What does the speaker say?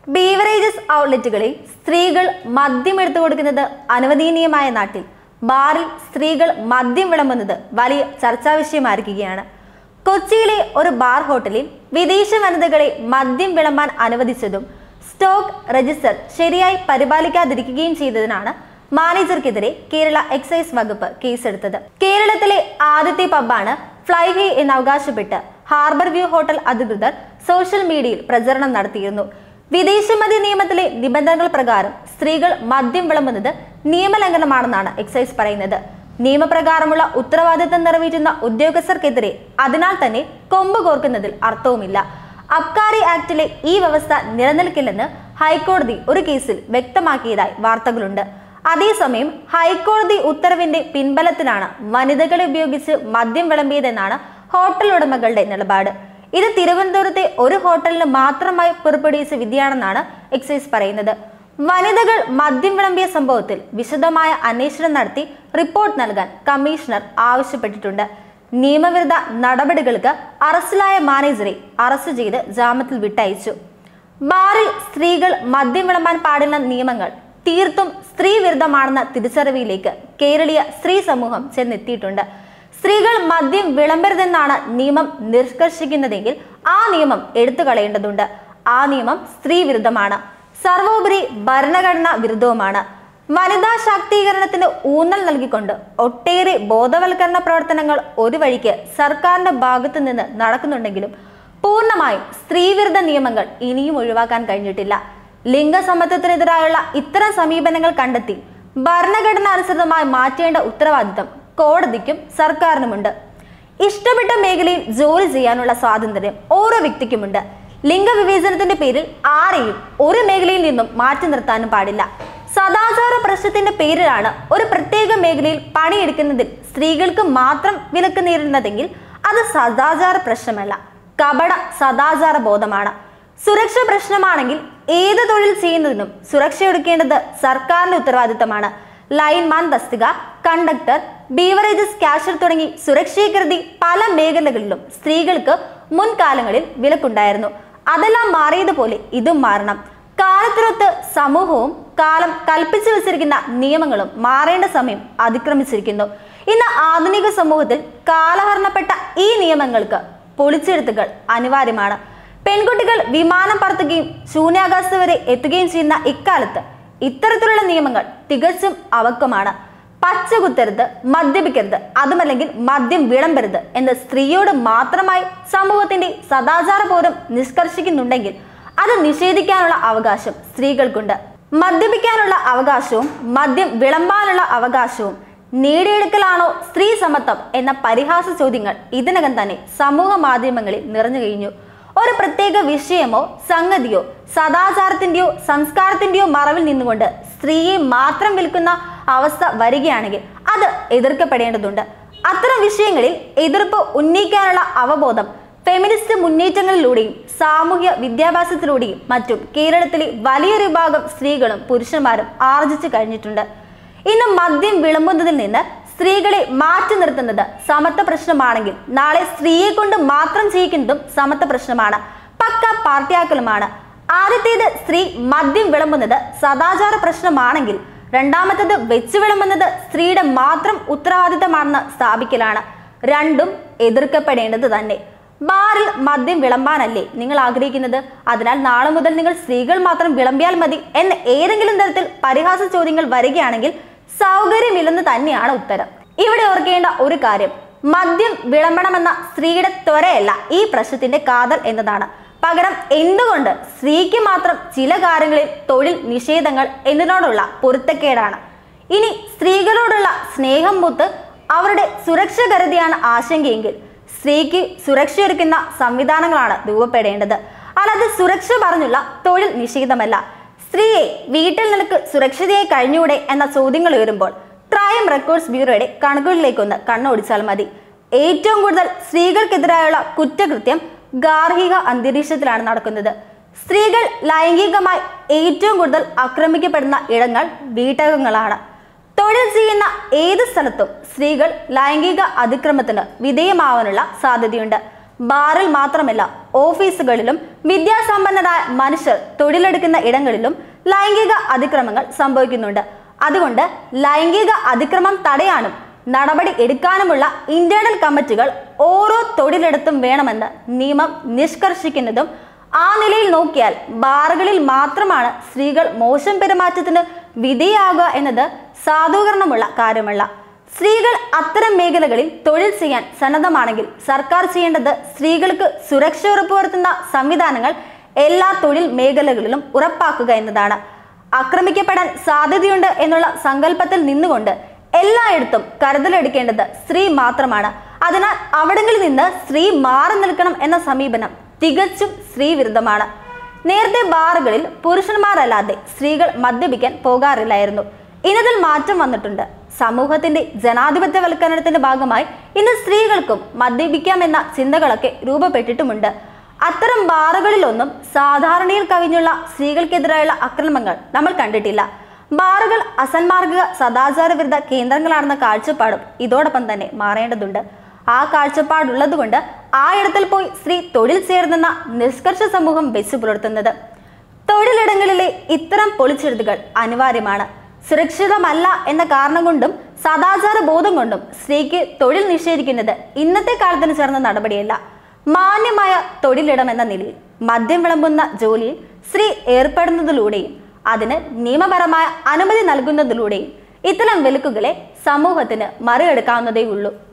beverages ഔട്ട്ലെറ്റുകളിൽ സ്ത്രീകൾ മദ്യം എടുത്തു കൊടുക്കുന്നത് അനുവദനീയമായ നാട്ടിൽ ബാറിൽ സ്ത്രീകൾ മദ്യം വിളമ്പുന്നത് വലിയ ചർച്ചാ വിഷയമായിരിക്കുകയാണ് കൊച്ചിയിലെ ഒരു ബാർ ഹോട്ടലിൽ വിദേശ വനിതകളെ മദ്യം വിളമ്പാൻ അനുവദിച്ചതും സ്റ്റോക്ക് രജിസ്റ്റർ ശരിയായി പരിപാലിക്കാതിരിക്കുകയും ചെയ്തതിനാണ് മാനേജർക്കെതിരെ കേരള എക്സൈസ് വകുപ്പ് കേസെടുത്തത് കേരളത്തിലെ ആദ്യത്തെ പബ്ബാണ് ഫ്ലൈവേ എന്ന് അവകാശപ്പെട്ട് ഹാർബർ വ്യൂ ഹോട്ടൽ അധികൃതർ സോഷ്യൽ മീഡിയയിൽ പ്രചരണം നടത്തിയിരുന്നു വിദേശമദ്യ നിയമത്തിലെ നിബന്ധനകൾ പ്രകാരം സ്ത്രീകൾ മദ്യം വിളമ്പുന്നത് നിയമലംഘനമാണെന്നാണ് എക്സൈസ് പറയുന്നത് നിയമപ്രകാരമുള്ള ഉത്തരവാദിത്തം നിറവേറ്റുന്ന ഉദ്യോഗസ്ഥർക്കെതിരെ അതിനാൽ തന്നെ കൊമ്പ് കോർക്കുന്നതിൽ അർത്ഥവുമില്ല അബ്കാരി ആക്ടിലെ ഈ വ്യവസ്ഥ നിലനിൽക്കില്ലെന്ന് ഹൈക്കോടതി ഒരു കേസിൽ വ്യക്തമാക്കിയതായി വാർത്തകളുണ്ട് അതേസമയം ഹൈക്കോടതി ഉത്തരവിന്റെ പിൻബലത്തിലാണ് വനിതകളെ ഉപയോഗിച്ച് മദ്യം വിളമ്പിയതെന്നാണ് ഹോട്ടൽ ഉടമകളുടെ നിലപാട് ഇത് തിരുവനന്തപുരത്തെ ഒരു ഹോട്ടലിന് മാത്രമായി പുറപ്പെടുവിച്ച വിധിയാണെന്നാണ് എക്സൈസ് പറയുന്നത് വനിതകൾ മദ്യം വിളമ്പിയ സംഭവത്തിൽ വിശദമായ അന്വേഷണം നടത്തി റിപ്പോർട്ട് നൽകാൻ കമ്മീഷണർ ആവശ്യപ്പെട്ടിട്ടുണ്ട് നിയമവിരുദ്ധ നടപടികൾക്ക് അറസ്റ്റിലായ മാനേജറെ അറസ്റ്റ് ചെയ്ത് ജാമ്യത്തിൽ വിട്ടയച്ചു ബാറിൽ സ്ത്രീകൾ മദ്യം വിളമ്പാൻ പാടില്ല നിയമങ്ങൾ തീർത്തും സ്ത്രീ വിരുദ്ധമാണെന്ന തിരിച്ചറിവിലേക്ക് കേരളീയ സ്ത്രീ സമൂഹം ചെന്നെത്തിയിട്ടുണ്ട് സ്ത്രീകൾ മദ്യം വിളമ്പരുതെന്നാണ് നിയമം നിഷ്കർഷിക്കുന്നതെങ്കിൽ ആ നിയമം എടുത്തു കളയേണ്ടതുണ്ട് ആ നിയമം സ്ത്രീ വിരുദ്ധമാണ് സർവോപരി ഭരണഘടനാ വിരുദ്ധവുമാണ് വനിതാ ശാക്തീകരണത്തിന് ഊന്നൽ നൽകിക്കൊണ്ട് ഒട്ടേറെ ബോധവൽക്കരണ പ്രവർത്തനങ്ങൾ ഒരു വഴിക്ക് സർക്കാരിന്റെ ഭാഗത്തു നിന്ന് നടക്കുന്നുണ്ടെങ്കിലും പൂർണ്ണമായും സ്ത്രീവിരുദ്ധ നിയമങ്ങൾ ഇനിയും ഒഴിവാക്കാൻ കഴിഞ്ഞിട്ടില്ല ലിംഗസമത്വത്തിനെതിരായുള്ള ഇത്തരം സമീപനങ്ങൾ കണ്ടെത്തി ഭരണഘടന അനുസൃതമായി മാറ്റേണ്ട ഉത്തരവാദിത്തം കോടതിക്കും സർക്കാരിനുമുണ്ട് ഇഷ്ടപ്പെട്ട മേഖലയിൽ ജോലി ചെയ്യാനുള്ള സ്വാതന്ത്ര്യം ഓരോ വ്യക്തിക്കുമുണ്ട് ലിംഗവിവേചനത്തിന്റെ പേരിൽ ആരെയും ഒരു മേഖലയിൽ നിന്നും മാറ്റി നിർത്താനും പാടില്ല സദാചാര പ്രശ്നത്തിന്റെ പേരിലാണ് ഒരു പ്രത്യേക മേഖലയിൽ പണിയെടുക്കുന്നതിൽ സ്ത്രീകൾക്ക് മാത്രം വിലക്ക് നേരിടുന്നതെങ്കിൽ അത് സദാചാര പ്രശ്നമല്ല കപട സദാചാര ബോധമാണ് സുരക്ഷ പ്രശ്നമാണെങ്കിൽ ഏത് തൊഴിൽ ചെയ്യുന്നതിനും സുരക്ഷ എടുക്കേണ്ടത് സർക്കാരിന്റെ ഉത്തരവാദിത്തമാണ് ലൈൻമാൻ തസ്തിക കണ്ടക്ടർ ബീവറേജസ് കാഷ്യർ തുടങ്ങി സുരക്ഷയെ കരുതി പല മേഖലകളിലും സ്ത്രീകൾക്ക് മുൻകാലങ്ങളിൽ വിലക്കുണ്ടായിരുന്നു അതെല്ലാം മാറിയതുപോലെ ഇതും മാറണം കാലത്തിനൊത്ത് സമൂഹവും കാലം കൽപ്പിച്ചു വെച്ചിരിക്കുന്ന നിയമങ്ങളും മാറേണ്ട സമയം അതിക്രമിച്ചിരിക്കുന്നു ഇന്ന് ആധുനിക സമൂഹത്തിൽ കാലഹരണപ്പെട്ട ഈ നിയമങ്ങൾക്ക് പൊളിച്ചെഴുത്തുകൾ അനിവാര്യമാണ് പെൺകുട്ടികൾ വിമാനം പറത്തുകയും ശൂന്യാകാശത്ത് വരെ എത്തുകയും ചെയ്യുന്ന ഇക്കാലത്ത് ഇത്തരത്തിലുള്ള നിയമങ്ങൾ തികച്ചും അവക്കമാണ് പച്ച കുത്തരുത് മദ്യപിക്കരുത് അതുമല്ലെങ്കിൽ മദ്യം വിളമ്പരുത് എന്ന് സ്ത്രീയോട് മാത്രമായി സമൂഹത്തിന്റെ സദാചാരബോധം നിഷ്കർഷിക്കുന്നുണ്ടെങ്കിൽ അത് നിഷേധിക്കാനുള്ള അവകാശം സ്ത്രീകൾക്കുണ്ട് മദ്യപിക്കാനുള്ള അവകാശവും മദ്യം വിളമ്പാനുള്ള അവകാശവും നേടിയെടുക്കലാണോ സ്ത്രീ സമത്വം എന്ന പരിഹാസ ചോദ്യങ്ങൾ ഇതിനകം തന്നെ സമൂഹ മാധ്യമങ്ങളിൽ നിറഞ്ഞു കഴിഞ്ഞു ഒരു പ്രത്യേക വിഷയമോ സംഗതിയോ സദാചാരത്തിന്റെയോ സംസ്കാരത്തിന്റെയോ മറവിൽ നിന്നുകൊണ്ട് സ്ത്രീയെ മാത്രം വിൽക്കുന്ന അവസ്ഥ വരികയാണെങ്കിൽ അത് എതിർക്കപ്പെടേണ്ടതുണ്ട് അത്തരം വിഷയങ്ങളിൽ എതിർപ്പ് ഉന്നയിക്കാനുള്ള അവബോധം ഫെമിനിസ്റ്റ് മുന്നേറ്റങ്ങളിലൂടെയും സാമൂഹ്യ വിദ്യാഭ്യാസത്തിലൂടെയും മറ്റും കേരളത്തിലെ വലിയൊരു വിഭാഗം സ്ത്രീകളും പുരുഷന്മാരും ആർജിച്ചു കഴിഞ്ഞിട്ടുണ്ട് ഇന്ന് മദ്യം വിളമ്പുന്നതിൽ നിന്ന് സ്ത്രീകളെ മാറ്റി നിർത്തുന്നത് സമത്വ പ്രശ്നമാണെങ്കിൽ നാളെ സ്ത്രീയെ കൊണ്ട് മാത്രം ചെയ്യിക്കുന്നതും സമത്വ പ്രശ്നമാണ് പക്ക പാർട്ടിയാക്കലുമാണ് ആദ്യത്തേത് സ്ത്രീ മദ്യം വിളമ്പുന്നത് സദാചാര പ്രശ്നമാണെങ്കിൽ രണ്ടാമത്തേത് വെച്ച് വിളമ്പുന്നത് സ്ത്രീയുടെ മാത്രം ഉത്തരവാദിത്തമാണെന്ന് സ്ഥാപിക്കലാണ് രണ്ടും എതിർക്കപ്പെടേണ്ടത് തന്നെ ബാറിൽ മദ്യം വിളമ്പാനല്ലേ നിങ്ങൾ ആഗ്രഹിക്കുന്നത് അതിനാൽ നാളെ മുതൽ നിങ്ങൾ സ്ത്രീകൾ മാത്രം വിളമ്പിയാൽ മതി എന്ന് ഏതെങ്കിലും തരത്തിൽ പരിഹാസ ചോദ്യങ്ങൾ വരികയാണെങ്കിൽ സൗകര്യമില്ലെന്ന് തന്നെയാണ് ഉത്തരം ഇവിടെ ഓർക്കേണ്ട ഒരു കാര്യം മദ്യം വിളമ്പണമെന്ന സ്ത്രീയുടെ ത്വരയല്ല ഈ പ്രശ്നത്തിന്റെ കാതൽ എന്നതാണ് പകരം എന്തുകൊണ്ട് സ്ത്രീക്ക് മാത്രം ചില കാര്യങ്ങളിൽ തൊഴിൽ നിഷേധങ്ങൾ എന്നതിനോടുള്ള പൊരുത്തക്കേടാണ് ഇനി സ്ത്രീകളോടുള്ള സ്നേഹം മൂത്ത് അവരുടെ സുരക്ഷ കരുതിയാണ് ആശങ്കയെങ്കിൽ സ്ത്രീക്ക് സുരക്ഷയൊരുക്കുന്ന സംവിധാനങ്ങളാണ് രൂപപ്പെടേണ്ടത് അല്ലാതെ സുരക്ഷ പറഞ്ഞുള്ള തൊഴിൽ നിഷേധമല്ല സ്ത്രീയെ വീട്ടിൽ നിനക്ക് സുരക്ഷിതയായി കഴിഞ്ഞൂടെ എന്ന ചോദ്യങ്ങൾ ഉയരുമ്പോൾ ക്രൈം റെക്കോർഡ്സ് ബ്യൂറോയുടെ കണക്കുകളിലേക്കൊന്ന് കണ്ണോടിച്ചാൽ മതി ഏറ്റവും കൂടുതൽ സ്ത്രീകൾക്കെതിരായുള്ള കുറ്റകൃത്യം ഗാർഹിക അന്തരീക്ഷത്തിലാണ് നടക്കുന്നത് സ്ത്രീകൾ ലൈംഗികമായി ഏറ്റവും കൂടുതൽ ആക്രമിക്കപ്പെടുന്ന ഇടങ്ങൾ വീട്ടകങ്ങളാണ് തൊഴിൽ ചെയ്യുന്ന ഏത് സ്ഥലത്തും സ്ത്രീകൾ ലൈംഗിക അതിക്രമത്തിന് വിധേയമാവാനുള്ള സാധ്യതയുണ്ട് ബാറിൽ മാത്രമല്ല ഓഫീസുകളിലും വിദ്യാസമ്പന്നരായ മനുഷ്യർ തൊഴിലെടുക്കുന്ന ഇടങ്ങളിലും ലൈംഗിക അതിക്രമങ്ങൾ സംഭവിക്കുന്നുണ്ട് അതുകൊണ്ട് ലൈംഗിക അതിക്രമം തടയാനും നടപടി എടുക്കാനുമുള്ള ഇന്റേണൽ കമ്മിറ്റികൾ ഓരോ തൊഴിലിടത്തും വേണമെന്ന് നിയമം നിഷ്കർഷിക്കുന്നതും ആ നിലയിൽ നോക്കിയാൽ ബാറുകളിൽ മാത്രമാണ് സ്ത്രീകൾ മോശം പെരുമാറ്റത്തിന് വിധേയാകുക എന്നത് സാധൂകരണമുള്ള കാര്യമല്ല സ്ത്രീകൾ അത്തരം മേഖലകളിൽ തൊഴിൽ ചെയ്യാൻ സന്നദ്ധമാണെങ്കിൽ സർക്കാർ ചെയ്യേണ്ടത് സ്ത്രീകൾക്ക് സുരക്ഷ ഉറപ്പുവരുത്തുന്ന സംവിധാനങ്ങൾ എല്ലാ തൊഴിൽ മേഖലകളിലും ഉറപ്പാക്കുക എന്നതാണ് ആക്രമിക്കപ്പെടാൻ സാധ്യതയുണ്ട് എന്നുള്ള സങ്കല്പത്തിൽ നിന്നുകൊണ്ട് എല്ലായിടത്തും കരുതലെടുക്കേണ്ടത് സ്ത്രീ മാത്രമാണ് അതിനാൽ അവിടങ്ങളിൽ നിന്ന് സ്ത്രീ മാറി നിൽക്കണം എന്ന സമീപനം തികച്ചും സ്ത്രീവിരുദ്ധമാണ് നേരത്തെ ബാറുകളിൽ പുരുഷന്മാരല്ലാതെ സ്ത്രീകൾ മദ്യപിക്കാൻ പോകാറില്ലായിരുന്നു ഇന്നതിൽ മാറ്റം വന്നിട്ടുണ്ട് സമൂഹത്തിന്റെ ജനാധിപത്യവൽക്കരണത്തിന്റെ ഭാഗമായി ഇന്ന് സ്ത്രീകൾക്കും മദ്യപിക്കാമെന്ന ചിന്തകളൊക്കെ രൂപപ്പെട്ടിട്ടുമുണ്ട് അത്തരം ബാറുകളിലൊന്നും സാധാരണയിൽ കവിഞ്ഞുള്ള സ്ത്രീകൾക്കെതിരായുള്ള അക്രമങ്ങൾ നമ്മൾ കണ്ടിട്ടില്ല ബാറുകൾ അസന്മാർഗിക സദാചാര വിരുദ്ധ കേന്ദ്രങ്ങളാണെന്ന കാഴ്ചപ്പാടും ഇതോടൊപ്പം തന്നെ മാറേണ്ടതുണ്ട് ആ കാഴ്ചപ്പാടുള്ളതുകൊണ്ട് ആ ഇടത്തിൽ പോയി സ്ത്രീ തൊഴിൽ ചേർന്നെന്ന നിഷ്കർഷ സമൂഹം വെച്ചു പുലർത്തുന്നത് തൊഴിലിടങ്ങളിലെ ഇത്തരം പൊളിച്ചെഴുത്തുകൾ അനിവാര്യമാണ് സുരക്ഷിതമല്ല എന്ന കാരണം കൊണ്ടും സദാചാര ബോധം കൊണ്ടും സ്ത്രീക്ക് തൊഴിൽ നിഷേധിക്കുന്നത് ഇന്നത്തെ കാലത്തിന് ചേർന്ന നടപടിയല്ല മാന്യമായ തൊഴിലിടം എന്ന നിലയിൽ മദ്യം വിളമ്പുന്ന ജോലിയിൽ സ്ത്രീ ഏർപ്പെടുന്നതിലൂടെയും അതിന് നിയമപരമായ അനുമതി നൽകുന്നതിലൂടെയും ഇത്തരം വിലക്കുകളെ സമൂഹത്തിന് മറികടക്കാവുന്നതേ ഉള്ളൂ